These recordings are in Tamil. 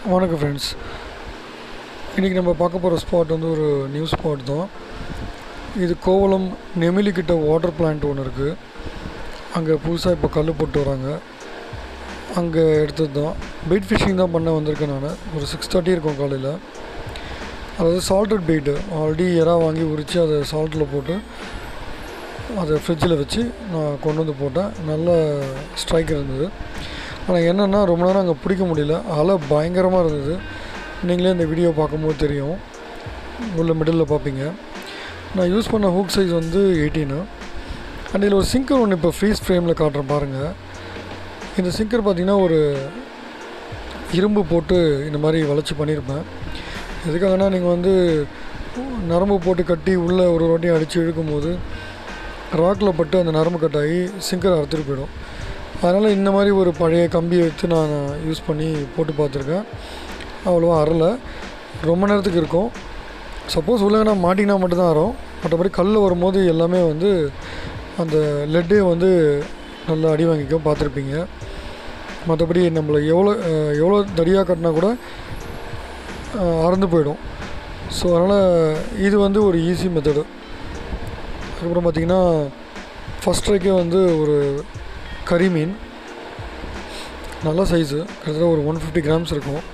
வணக்கம் ஃப்ரெண்ட்ஸ் இன்றைக்கி நம்ம பார்க்க போகிற ஸ்பாட் வந்து ஒரு நியூ ஸ்பாட் தான் இது கோவளம் நெமிலிக்கிட்ட வாட்டர் பிளான்ட் ஒன்று இருக்குது அங்கே புதுசாக இப்போ கல் போட்டு வராங்க அங்கே எடுத்தது தான் பெயிட் ஃபிஷிங் தான் பண்ண வந்திருக்கேன் நான் ஒரு சிக்ஸ் தேர்ட்டி இருக்கும் காலையில் அதாவது சால்ட்டட் பெயிட்டு ஆல்ரெடி இறா வாங்கி உரித்து அதை சால்ட்டில் போட்டு அதை ஃப்ரிட்ஜில் வச்சு நான் கொண்டு வந்து போட்டேன் நல்ல ஸ்ட்ரைக் இருந்தது ஆனால் என்னென்னா ரொம்ப நேரம் அங்கே பிடிக்க முடியல அலை பயங்கரமாக இருந்தது நீங்களே இந்த வீடியோ பார்க்கும்போது தெரியும் உள்ள மிடில் பார்ப்பீங்க நான் யூஸ் பண்ண ஹூக் சைஸ் வந்து எயிட்டீனு அண்ட் இதில் ஒரு சிங்கர் ஒன்று இப்போ ஃப்ரீஸ் ஃப்ரேமில் காட்டுறேன் பாருங்கள் இந்த சிங்கர் பார்த்திங்கன்னா ஒரு இரும்பு போட்டு இந்த மாதிரி வளைச்சி பண்ணியிருப்பேன் எதுக்காகனா நீங்கள் வந்து நரம்பு போட்டு கட்டி உள்ளே ஒரு வாட்டி அடித்து இழுக்கும்போது ராக்கில் பட்டு அந்த நரம்பு கட்டாகி சிங்கர் அறுத்துட்டு போயிடும் அதனால் இந்த மாதிரி ஒரு பழைய கம்பியை எடுத்து நான் யூஸ் பண்ணி போட்டு பார்த்துருக்கேன் அவ்வளோவா அறலை ரொம்ப நேரத்துக்கு இருக்கும் சப்போஸ் உள்ளே மாட்டினா மட்டும்தான் அறம் மற்றபடி கல் வரும்போது எல்லாமே வந்து அந்த லெட்டே வந்து நல்லா அடி வாங்கிக்கும் பார்த்துருப்பீங்க மற்றபடி நம்மளை எவ்வளோ அஹ், எவ்வளோ தடியாக கட்டினா கூட அஹ், அறந்து போயிடும் ஸோ அதனால் இது வந்து ஒரு ஈஸி மெத்தடு அதுக்கப்புறம் பார்த்திங்கன்னா ஃபஸ்ட் ட்ரைக்கே வந்து ஒரு கறி மீன் நல்ல சைஸு கிட்டத்தட்ட ஒரு ஒன் ஃபிஃப்டி கிராம்ஸ் இருக்கும்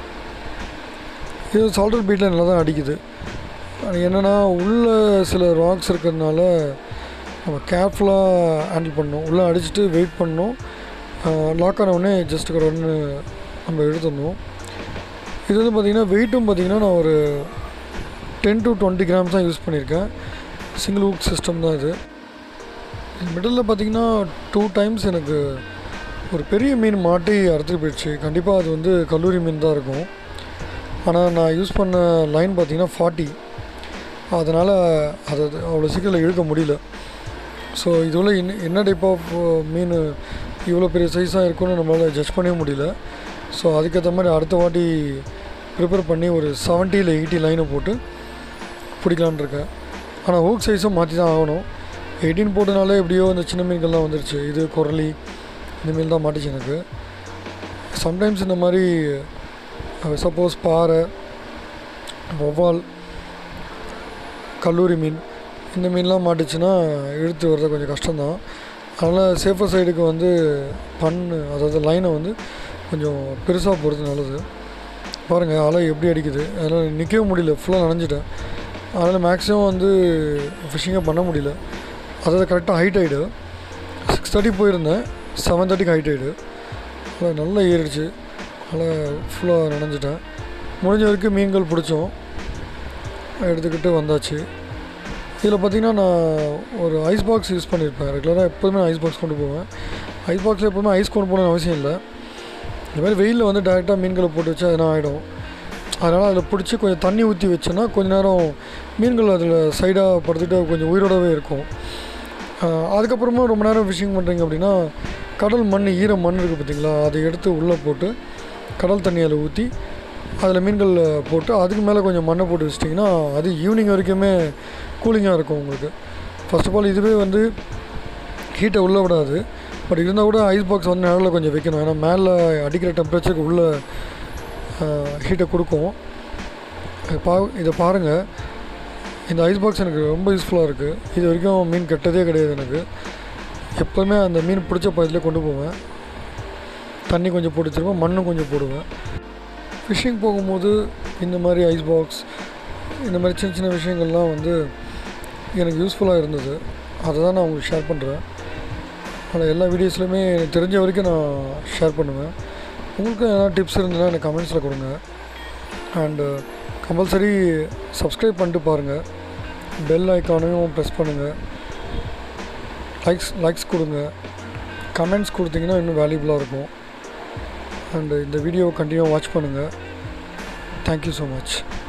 இது சால்டர் பீட்டில் நல்லா தான் அடிக்குது அது என்னென்னா உள்ளே சில ராக்ஸ் இருக்கிறதுனால நம்ம கேர்ஃபுல்லாக ஹேண்டில் பண்ணணும் உள்ளே அடிச்சுட்டு வெயிட் பண்ணணும் லாக் ஆன உடனே ஜஸ்ட் கடன்னு நம்ம எடுத்துடணும் இது வந்து பார்த்திங்கன்னா வெயிட்டும் பார்த்திங்கன்னா நான் ஒரு டென் டு டுவெண்ட்டி கிராம்ஸ் தான் யூஸ் பண்ணியிருக்கேன் சிங்கிள் ஹூக் சிஸ்டம் தான் இது மிடில் பார்த்தீங்கன்னா டூ டைம்ஸ் எனக்கு ஒரு பெரிய மீன் மாட்டி அறுத்துட்டு போயிடுச்சு கண்டிப்பாக அது வந்து கல்லூரி மீன் தான் இருக்கும் ஆனால் நான் யூஸ் பண்ண லைன் பார்த்தீங்கன்னா ஃபார்ட்டி அதனால் அதை அவ்வளோ சீக்கிரம் இழுக்க முடியல ஸோ இதுல என்ன என்ன டைப் ஆஃப் மீன் இவ்வளோ பெரிய சைஸாக இருக்கும்னு நம்மளால் ஜட்ஜ் பண்ணவே முடியல ஸோ அதுக்கேற்ற மாதிரி அடுத்த வாட்டி ப்ரிப்பேர் பண்ணி ஒரு செவன்ட்டி எயிட்டி லைனை போட்டு பிடிக்கலான்னு இருக்கேன் ஆனால் ஹூக் சைஸும் மாற்றி தான் ஆகணும் எயிட்டீன் போட்டனாலே எப்படியோ இந்த சின்ன மீன்கள்லாம் வந்துருச்சு இது குரலி இந்த மீன் தான் மாட்டிச்சு எனக்கு சம்டைம்ஸ் இந்த மாதிரி சப்போஸ் பாறை வவ்வால் கல்லூரி மீன் இந்த மீன்லாம் மாட்டுச்சுன்னா இழுத்து வர்றது கொஞ்சம் கஷ்டம்தான் அதனால் சேஃபர் சைடுக்கு வந்து பண்ணு அதாவது லைனை வந்து கொஞ்சம் பெருசாக போகிறது நல்லது பாருங்கள் அலை எப்படி அடிக்குது அதனால் நிற்கவே முடியல ஃபுல்லாக நனைஞ்சிட்டேன் அதனால் மேக்ஸிமம் வந்து ஃபிஷ்ஷிங்கே பண்ண முடியல அதாவது கரெக்டாக ஹைட் ஆகிடு சிக்ஸ் தேர்ட்டி போயிருந்தேன் செவன் தேர்ட்டிக்கு ஹைட் ஆகிடு அதில் நல்லா ஏறிடுச்சு அதனால் ஃபுல்லாக நனைஞ்சிட்டேன் முடிஞ்ச வரைக்கும் மீன்கள் பிடிச்சோம் எடுத்துக்கிட்டு வந்தாச்சு இதில் பார்த்திங்கன்னா நான் ஒரு ஐஸ் பாக்ஸ் யூஸ் பண்ணியிருப்பேன் ரெகுலராக எப்போதுமே ஐஸ் பாக்ஸ் கொண்டு போவேன் ஐஸ் பாக்ஸில் எப்போதுமே ஐஸ் கொண்டு போகணும்னு அவசியம் இல்லை இந்த மாதிரி வெயிலில் வந்து டேரெக்டாக மீன்களை போட்டு வச்சா எதனா ஆகிடும் அதனால் அதில் பிடிச்சி கொஞ்சம் தண்ணி ஊற்றி வச்சோன்னா கொஞ்ச நேரம் மீன்கள் அதில் சைடாக படுத்துட்டு கொஞ்சம் உயிரோடவே இருக்கும் ஆஹ் அதுக்கப்புறமா ரொம்ப நேரம் ஃபிஷிங் பண்ணுறீங்க அப்படின்னா கடல் மண் ஈர மண் இருக்குது பார்த்தீங்களா அதை எடுத்து உள்ளே போட்டு கடல் தண்ணி அதில் ஊற்றி அதில் மீன்கள் போட்டு அதுக்கு மேலே கொஞ்சம் மண்ணை போட்டு வச்சிட்டிங்கன்னா அது ஈவினிங் வரைக்குமே கூலிங்காக இருக்கும் உங்களுக்கு ஃபர்ஸ்ட் ஆஃப் ஆல் இதுவே வந்து ஹீட்டை உள்ளே விடாது பட் இருந்தால் கூட ஐஸ் பாக்ஸ் வந்து நிழலில் கொஞ்சம் வைக்கணும் ஏன்னா மேலே அடிக்கிற டெம்பரேச்சருக்கு உள்ளே ஹீட்டை கொடுக்கும் இது பா இதை பாருங்கள் இந்த ஐஸ் பாக்ஸ் எனக்கு ரொம்ப யூஸ்ஃபுல்லாக இருக்குது இது வரைக்கும் மீன் கெட்டதே கிடையாது எனக்கு எப்போவுமே அந்த மீன் பிடிச்ச பக்கத்துலேயே கொண்டு போவேன் தண்ணி கொஞ்சம் போட்டு வச்சிருப்பேன் மண்ணும் கொஞ்சம் போடுவேன் ஃபிஷ்ஷிங் போகும்போது இந்த மாதிரி ஐஸ் பாக்ஸ் இந்த மாதிரி சின்ன சின்ன விஷயங்கள்லாம் வந்து எனக்கு யூஸ்ஃபுல்லாக இருந்தது அதை தான் நான் உங்களுக்கு ஷேர் பண்ணுறேன் ஆனால் எல்லா வீடியோஸ்லையுமே எனக்கு தெரிஞ்ச வரைக்கும் நான் ஷேர் பண்ணுவேன் உங்களுக்கும் எதனா டிப்ஸ் இருந்ததுன்னா எனக்கு கமெண்ட்ஸில் கொடுங்க அண்டு கம்பல்சரி சப்ஸ்கிரைப் பண்ணிட்டு பாருங்கள் பெல் ஐக்கானையும் ப்ரெஸ் பண்ணுங்கள் லைக்ஸ் லைக்ஸ் கொடுங்க கமெண்ட்ஸ் கொடுத்தீங்கன்னா இன்னும் வேல்யூபுளாக இருக்கும் அண்டு இந்த வீடியோவை கண்டினியூ வாட்ச் பண்ணுங்கள் தேங்க்யூ ஸோ மச்